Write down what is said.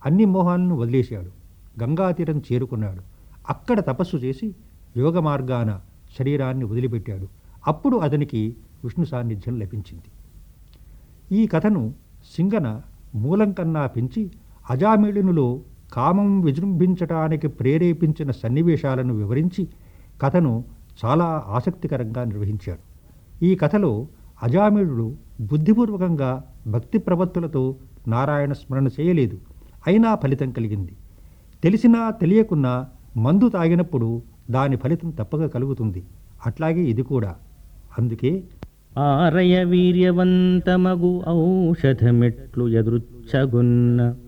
అన్ని మోహాలను వదిలేశాడు గంగాతీరం చేరుకున్నాడు అక్కడ తపస్సు చేసి యోగ మార్గాన శరీరాన్ని వదిలిపెట్టాడు అప్పుడు అతనికి విష్ణు సాన్నిధ్యం లభించింది ఈ కథను సింగన మూలం కన్నా పెంచి అజామిళునిలో కామం విజృంభించటానికి ప్రేరేపించిన సన్నివేశాలను వివరించి కథను చాలా ఆసక్తికరంగా నిర్వహించాడు ఈ కథలో అజామిళుడు బుద్ధిపూర్వకంగా భక్తి ప్రవత్తులతో నారాయణ స్మరణ చేయలేదు అయినా ఫలితం కలిగింది తెలిసినా తెలియకున్నా మందు తాగినప్పుడు దాని ఫలితం తప్పక కలుగుతుంది అట్లాగే ఇది కూడా అందుకే ఆరయ వీర్యవంతమగు ఔషధమెట్లు ఎదురుచ్చగున్న